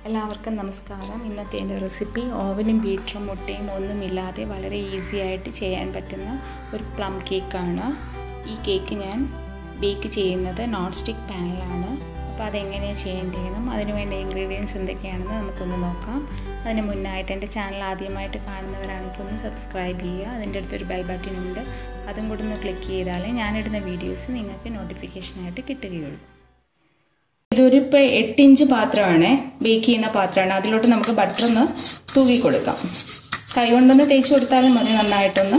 എല്ലാവർക്കും നമസ്കാരം ഇന്നത്തെ എൻ്റെ റെസിപ്പി ഓവനും ബീറ്ററും മുട്ടയും ഒന്നുമില്ലാതെ വളരെ ഈസി ആയിട്ട് ചെയ്യാൻ പറ്റുന്ന ഒരു പ്ലം കേക്കാണ് ഈ കേക്ക് ഞാൻ ബേക്ക് ചെയ്യുന്നത് നോൺ സ്റ്റിക്ക് പാനിലാണ് അപ്പോൾ അതെങ്ങനെയാണ് ചെയ്യേണ്ടതെന്നും അതിന് വേണ്ട ഇൻഗ്രീഡിയൻസ് എന്തൊക്കെയാണെന്ന് നമുക്കൊന്ന് നോക്കാം അതിന് മുന്നായിട്ട് എൻ്റെ ചാനൽ ആദ്യമായിട്ട് കാണുന്നവരാണെങ്കിൽ ഒന്ന് സബ്സ്ക്രൈബ് ചെയ്യുക അതിൻ്റെ അടുത്തൊരു ബെൽ ബട്ടൺ ഉണ്ട് അതും കൂടി ഒന്ന് ക്ലിക്ക് ചെയ്താലേ ഞാനിടുന്ന വീഡിയോസ് നിങ്ങൾക്ക് നോട്ടിഫിക്കേഷനായിട്ട് കിട്ടുകയുള്ളൂ ഇതൊരു ഇപ്പോൾ എട്ട് ഇഞ്ച് പാത്രമാണ് ബേക്ക് ചെയ്യുന്ന പാത്രമാണ് അതിലോട്ട് നമുക്ക് ബട്ടർ ഒന്ന് തൂക്കി കൊടുക്കാം കൈ കൊണ്ടൊന്ന് തേച്ച് കൊടുത്താലും മതി നന്നായിട്ടൊന്ന്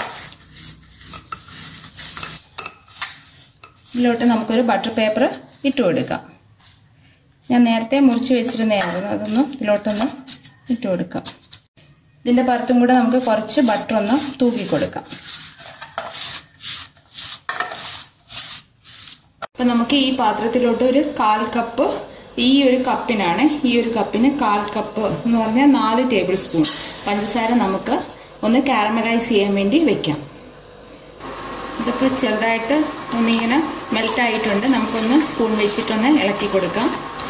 ഇതിലോട്ട് നമുക്കൊരു ബട്ടർ പേപ്പർ ഇട്ട് കൊടുക്കാം ഞാൻ നേരത്തെ മുറിച്ച് വെച്ചിരുന്നതായിരുന്നു അതൊന്ന് ഇതിലോട്ടൊന്ന് ഇട്ട് കൊടുക്കാം ഇതിൻ്റെ പുറത്തും കൂടെ നമുക്ക് കുറച്ച് ബട്ടർ ഒന്ന് തൂക്കി കൊടുക്കാം അപ്പം നമുക്ക് ഈ പാത്രത്തിലോട്ട് ഒരു കാൽ കപ്പ് ഈ ഒരു കപ്പിനാണ് ഈ ഒരു കപ്പിന് കാൽ കപ്പ് എന്ന് പറഞ്ഞാൽ നാല് ടേബിൾ സ്പൂൺ പഞ്ചസാര നമുക്ക് ഒന്ന് കാരമലൈസ് ചെയ്യാൻ വേണ്ടി വെക്കാം ഇതിപ്പോൾ ചെറുതായിട്ട് ഒന്നിങ്ങനെ മെൽറ്റായിട്ടുണ്ട് നമുക്കൊന്ന് സ്പൂൺ വെച്ചിട്ടൊന്ന് ഇളക്കി കൊടുക്കാം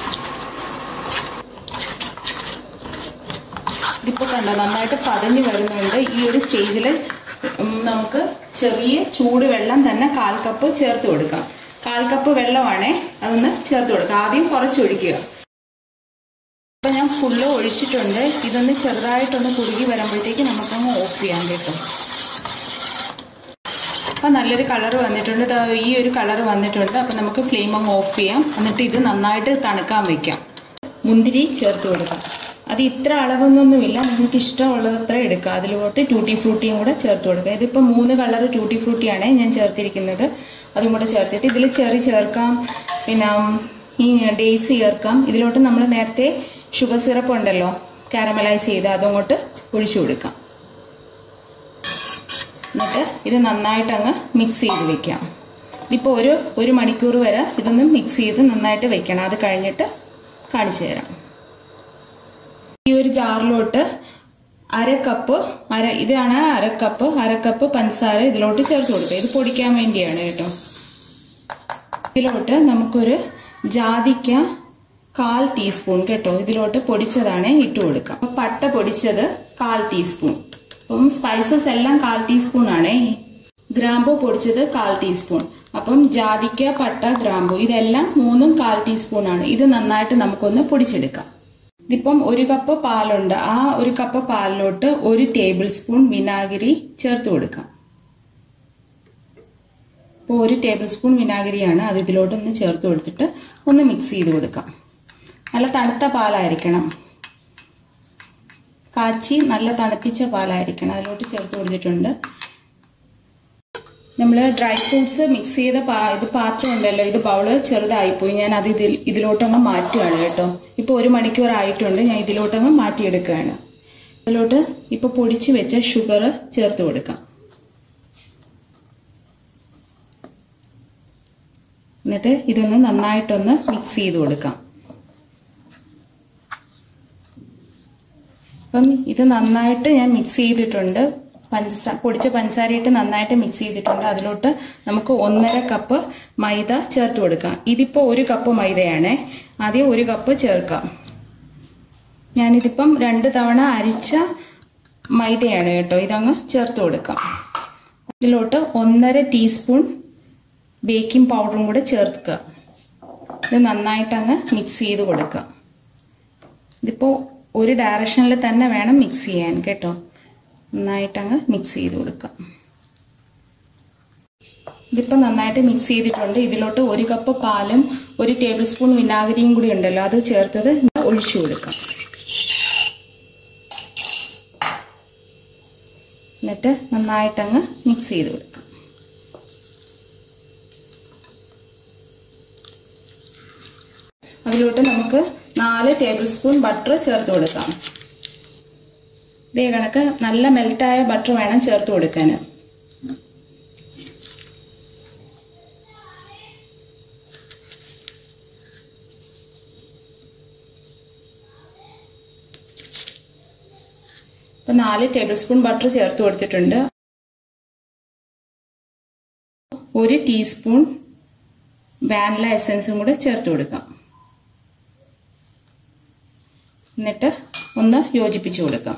ഇതിപ്പോൾ കണ്ടോ നന്നായിട്ട് പതഞ്ഞ് വരുന്നുണ്ട് ഈ ഒരു സ്റ്റേജിൽ നമുക്ക് ചെറിയ ചൂട് വെള്ളം തന്നെ കാൽ കപ്പ് ചേർത്ത് കൊടുക്കാം കാൽ കപ്പ് വെള്ളമാണേ അതൊന്ന് ചേർത്ത് കൊടുക്കുക ആദ്യം കുറച്ച് ഒഴിക്കുക അപ്പം ഞാൻ ഫുള്ള് ഒഴിച്ചിട്ടുണ്ട് ഇതൊന്ന് ചെറുതായിട്ടൊന്ന് കുറുകി വരുമ്പോഴത്തേക്ക് നമുക്കങ്ങ് ഓഫ് ചെയ്യാൻ കേട്ടോ അപ്പം നല്ലൊരു കളർ വന്നിട്ടുണ്ട് ഈ ഒരു കളർ വന്നിട്ടുണ്ട് അപ്പം നമുക്ക് ഫ്ലെയിം അങ്ങ് ഓഫ് ചെയ്യാം എന്നിട്ട് ഇത് നന്നായിട്ട് തണുക്കാൻ വെക്കാം മുന്തിരി ചേർത്ത് കൊടുക്കാം അത് ഇത്ര അളവൊന്നൊന്നുമില്ല നിങ്ങൾക്ക് ഇഷ്ടമുള്ളത്ര എടുക്കുക അതിലോട്ട് ടൂട്ടി ഫ്രൂട്ടിയും കൂടെ ചേർത്ത് കൊടുക്കുക ഇതിപ്പോൾ മൂന്ന് കളർ ടൂട്ടി ഫ്രൂട്ടിയാണ് ഞാൻ ചേർത്തിരിക്കുന്നത് അതും കൂടെ ചേർത്തിട്ട് ഇതിൽ ചെറി ചേർക്കാം പിന്നെ ഈ ഡേയ്സ് ചേർക്കാം ഇതിലോട്ട് നമ്മൾ നേരത്തെ ഷുഗർ സിറപ്പ് ഉണ്ടല്ലോ കാരമലൈസ് ചെയ്ത് അതങ്ങോട്ട് ഒഴിച്ചു കൊടുക്കാം എന്നിട്ട് ഇത് നന്നായിട്ട് അങ്ങ് മിക്സ് ചെയ്ത് വെക്കാം ഇതിപ്പോൾ ഒരു ഒരു മണിക്കൂർ വരെ ഇതൊന്ന് മിക്സ് ചെയ്ത് നന്നായിട്ട് വെക്കണം അത് കഴിഞ്ഞിട്ട് കാണിച്ചു തരാം ഈ ഒരു ജാറിലോട്ട് അര കപ്പ് അര ഇതാണ് അര കപ്പ് അര കപ്പ് പഞ്ചസാര ഇതിലോട്ട് ചേർത്ത് കൊടുക്കുക ഇത് പൊടിക്കാൻ വേണ്ടിയാണ് കേട്ടോ ഇതിലോട്ട് നമുക്കൊരു ജാതിക്ക കാൽ ടീസ്പൂൺ കേട്ടോ ഇതിലോട്ട് പൊടിച്ചതാണ് ഇട്ട് കൊടുക്കാം പട്ട പൊടിച്ചത് കാൽ ടീസ്പൂൺ അപ്പം സ്പൈസസ് എല്ലാം കാൽ ടീസ്പൂൺ ആണ് ഗ്രാമ്പു പൊടിച്ചത് കാൽ ടീസ്പൂൺ അപ്പം ജാതിക്ക പട്ട ഗ്രാമ്പു ഇതെല്ലാം മൂന്നും കാൽ ടീസ്പൂൺ ആണ് ഇത് നന്നായിട്ട് നമുക്കൊന്ന് പൊടിച്ചെടുക്കാം ഇതിപ്പം ഒരു കപ്പ് പാലുണ്ട് ആ ഒരു കപ്പ് പാലിലോട്ട് ഒരു ടേബിൾ സ്പൂൺ വിനാഗിരി ചേർത്ത് കൊടുക്കാം ഇപ്പോൾ ഒരു ടേബിൾ സ്പൂൺ വിനാഗിരിയാണ് അത് ഇതിലോട്ടൊന്ന് ചേർത്ത് കൊടുത്തിട്ട് ഒന്ന് മിക്സ് ചെയ്ത് കൊടുക്കാം നല്ല തണുത്ത പാലായിരിക്കണം കാച്ചി നല്ല തണുപ്പിച്ച പാലായിരിക്കണം അതിലോട്ട് ചേർത്ത് കൊടുത്തിട്ടുണ്ട് നമ്മൾ ഡ്രൈ ഫ്രൂട്ട്സ് മിക്സ് ചെയ്ത പാ ഇത് പാത്രം ഉണ്ടല്ലോ ഇത് ബൗള് ചെറുതായിപ്പോയി ഞാൻ അത് ഇതിൽ ഇതിലോട്ടങ്ങ് മാറ്റുകയാണ് കേട്ടോ ഇപ്പോൾ ഒരു മണിക്കൂർ ആയിട്ടുണ്ട് ഞാൻ ഇതിലോട്ടങ്ങ് മാറ്റിയെടുക്കുകയാണ് ഇതിലോട്ട് ഇപ്പോൾ പൊടിച്ച് വെച്ച ഷുഗർ ചേർത്ത് കൊടുക്കാം എന്നിട്ട് ഇതൊന്ന് നന്നായിട്ടൊന്ന് മിക്സ് ചെയ്ത് കൊടുക്കാം അപ്പം ഇത് നന്നായിട്ട് ഞാൻ മിക്സ് ചെയ്തിട്ടുണ്ട് പഞ്ചസാര പൊടിച്ച പഞ്ചസാരയിട്ട് നന്നായിട്ട് മിക്സ് ചെയ്തിട്ടുണ്ട് അതിലോട്ട് നമുക്ക് ഒന്നര കപ്പ് മൈദ ചേർത്ത് കൊടുക്കാം ഇതിപ്പോൾ ഒരു കപ്പ് മൈദയാണ് ആദ്യം ഒരു കപ്പ് ചേർക്കാം ഞാനിതിപ്പം രണ്ട് തവണ അരിച്ച മൈദയാണ് കേട്ടോ ഇതങ്ങ് ചേർത്ത് കൊടുക്കാം ഇതിലോട്ട് ഒന്നര ടീസ്പൂൺ ബേക്കിംഗ് പൗഡറും കൂടെ ചേർക്കുക ഇത് നന്നായിട്ട് അങ്ങ് മിക്സ് ചെയ്ത് കൊടുക്കുക ഇതിപ്പോൾ ഒരു ഡയറക്ഷനിൽ തന്നെ വേണം മിക്സ് ചെയ്യാൻ കേട്ടോ നന്നായിട്ട് അങ്ങ് മിക്സ് ചെയ്ത് കൊടുക്കാം ഇതിപ്പോൾ നന്നായിട്ട് മിക്സ് ചെയ്തിട്ടുണ്ട് ഇതിലോട്ട് ഒരു കപ്പ് പാലും ഒരു ടേബിൾ സ്പൂൺ വിനാഗിരിയും കൂടി ഉണ്ടല്ലോ അത് ചേർത്തത് ഒഴിച്ചു കൊടുക്കാം എന്നിട്ട് നന്നായിട്ടങ്ങ് മിക്സ് ചെയ്ത് കൊടുക്കാം അതിലോട്ട് നമുക്ക് നാല് ടേബിൾ സ്പൂൺ ബട്ടർ ചേർത്ത് കൊടുക്കാം ഇതേ കണക്ക് നല്ല മെൽറ്റായ ബട്ടർ വേണം ചേർത്ത് കൊടുക്കാൻ ഇപ്പം നാല് ടേബിൾ സ്പൂൺ ബട്ടർ ചേർത്ത് കൊടുത്തിട്ടുണ്ട് ഒരു ടീസ്പൂൺ വാനില എസൻസും കൂടെ ചേർത്ത് കൊടുക്കാം എന്നിട്ട് ഒന്ന് യോജിപ്പിച്ച് കൊടുക്കാം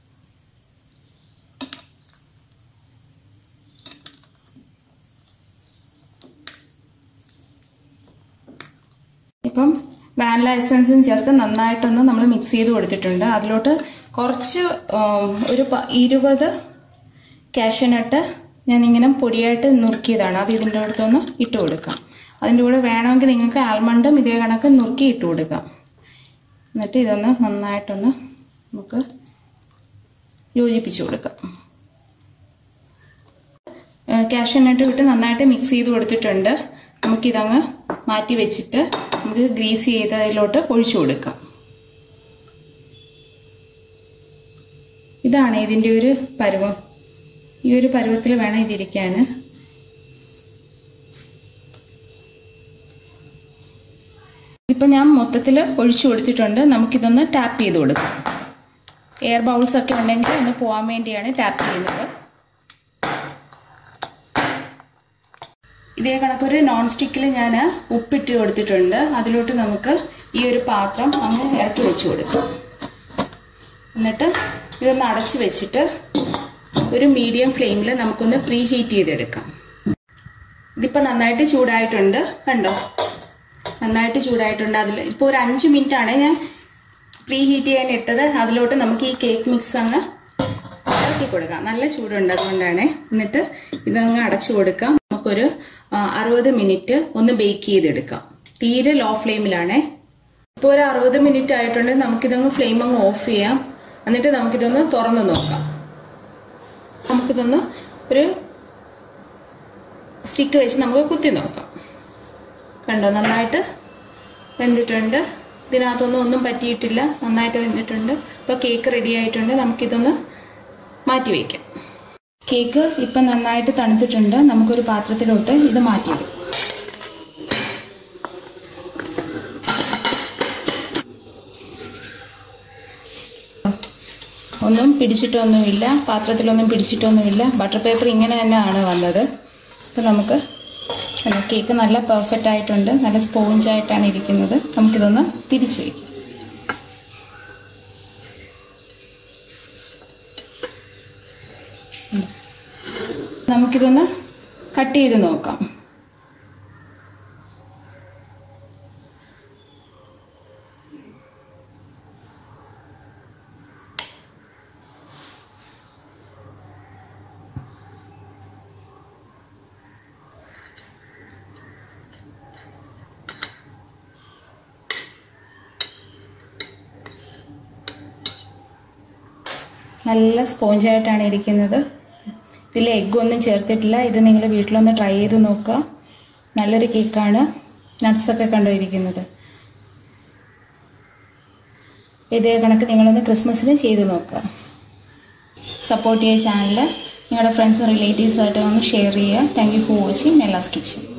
ഇപ്പം വാനില എസൻസും ചേർത്ത് നന്നായിട്ടൊന്ന് നമ്മൾ മിക്സ് ചെയ്ത് കൊടുത്തിട്ടുണ്ട് അതിലോട്ട് കുറച്ച് ഒരു ഇരുപത് കാഷ്യനട്ട് ഞാനിങ്ങനെ പൊടിയായിട്ട് നുറുക്കിയതാണ് അത് ഇതിൻ്റെ അടുത്തൊന്ന് ഇട്ട് കൊടുക്കാം അതിൻ്റെ കൂടെ വേണമെങ്കിൽ നിങ്ങൾക്ക് ആൽമണ്ടും ഇതേ കണക്ക് നുറുക്കി ഇട്ട് കൊടുക്കാം എന്നിട്ട് ഇതൊന്ന് നന്നായിട്ടൊന്ന് നമുക്ക് യോജിപ്പിച്ച് കൊടുക്കാം കാഷ്യനട്ട് ഇട്ട് നന്നായിട്ട് മിക്സ് ചെയ്ത് കൊടുത്തിട്ടുണ്ട് നമുക്കിതങ്ങ് മാറ്റി വെച്ചിട്ട് നമുക്ക് ഗ്രീസ് ചെയ്തതിലോട്ട് ഒഴിച്ചു കൊടുക്കാം ഇതാണ് ഇതിൻ്റെ ഒരു പരുവം ഈ ഒരു പരുവത്തിൽ വേണം ഇതിരിക്കാൻ ഇപ്പം ഞാൻ മൊത്തത്തിൽ ഒഴിച്ചു കൊടുത്തിട്ടുണ്ട് നമുക്കിതൊന്ന് ടാപ്പ് ചെയ്ത് കൊടുക്കാം എയർ ബൗൾസ് ഒക്കെ ഉണ്ടെങ്കിൽ ഒന്ന് പോകാൻ വേണ്ടിയാണ് ടാപ്പ് ചെയ്യുന്നത് ഇതേ കണക്കൊരു നോൺ സ്റ്റിക്കിൽ ഞാൻ ഉപ്പിട്ട് കൊടുത്തിട്ടുണ്ട് അതിലോട്ട് നമുക്ക് ഈ ഒരു പാത്രം അങ്ങ് ഇറക്കി വെച്ച് കൊടുക്കാം എന്നിട്ട് ഇതൊന്ന് അടച്ച് വെച്ചിട്ട് ഒരു മീഡിയം ഫ്ലെയിമിൽ നമുക്കൊന്ന് പ്രീ ഹീറ്റ് ചെയ്തെടുക്കാം ഇതിപ്പോൾ നന്നായിട്ട് ചൂടായിട്ടുണ്ട് കണ്ടോ നന്നായിട്ട് ചൂടായിട്ടുണ്ട് അതിൽ ഇപ്പോൾ ഒരു അഞ്ച് മിനിറ്റ് ആണ് ഞാൻ പ്രീ ഹീറ്റ് ചെയ്യാൻ ഇട്ടത് അതിലോട്ട് നമുക്ക് ഈ കേക്ക് മിക്സ് അങ്ങ് ഇറക്കി കൊടുക്കാം നല്ല ചൂടുണ്ട് അതുകൊണ്ടാണ് എന്നിട്ട് ഇതങ്ങ് അടച്ചു കൊടുക്കാം നമുക്കൊരു അറുപത് മിനിറ്റ് ഒന്ന് ബേക്ക് ചെയ്തെടുക്കാം തീരെ ലോ ഫ്ലെയിമിലാണേ ഇപ്പോൾ ഒരു അറുപത് മിനിറ്റ് ആയിട്ടുണ്ട് നമുക്കിതങ്ങ് ഫ്ലെയിം അങ്ങ് ഓഫ് ചെയ്യാം എന്നിട്ട് നമുക്കിതൊന്ന് തുറന്ന് നോക്കാം നമുക്കിതൊന്ന് ഒരു സ്റ്റിക്ക് വെച്ച് നമുക്ക് കുത്തി നോക്കാം കണ്ടോ നന്നായിട്ട് വെന്തിട്ടുണ്ട് ഇതിനകത്തൊന്നും ഒന്നും പറ്റിയിട്ടില്ല നന്നായിട്ട് വെന്തിട്ടുണ്ട് ഇപ്പോൾ കേക്ക് റെഡി ആയിട്ടുണ്ട് നമുക്കിതൊന്ന് മാറ്റി വയ്ക്കാം കേക്ക് ഇപ്പം നന്നായിട്ട് തണുത്തിട്ടുണ്ട് നമുക്കൊരു പാത്രത്തിലോട്ട് ഇത് മാറ്റിയിടും ഒന്നും പിടിച്ചിട്ടൊന്നുമില്ല പാത്രത്തിലൊന്നും പിടിച്ചിട്ടൊന്നുമില്ല ബട്ടർ പേപ്പർ ഇങ്ങനെ തന്നെയാണ് വന്നത് അപ്പോൾ നമുക്ക് കേക്ക് നല്ല പെർഫെക്റ്റ് ആയിട്ടുണ്ട് നല്ല സ്പോഞ്ചായിട്ടാണ് ഇരിക്കുന്നത് നമുക്കിതൊന്ന് തിരിച്ചു വയ്ക്കാം നമുക്കിതൊന്ന് കട്ട് ചെയ്ത് നോക്കാം നല്ല സ്പോഞ്ചായിട്ടാണ് ഇരിക്കുന്നത് ഇതിൽ എഗ്ഗൊന്നും ചേർത്തിട്ടില്ല ഇത് നിങ്ങൾ വീട്ടിലൊന്ന് ട്രൈ ചെയ്ത് നോക്കുക നല്ലൊരു കേക്കാണ് നട്ട്സൊക്കെ കണ്ടുപോയിരിക്കുന്നത് ഇതേ കണക്ക് നിങ്ങളൊന്ന് ക്രിസ്മസിന് ചെയ്ത് നോക്കുക സപ്പോർട്ട് ചെയ്യുക ചാനൽ നിങ്ങളുടെ ഫ്രണ്ട്സും റിലേറ്റീവ്സുമായിട്ട് ഒന്ന് ഷെയർ ചെയ്യുക thank you for watching Mella's kitchen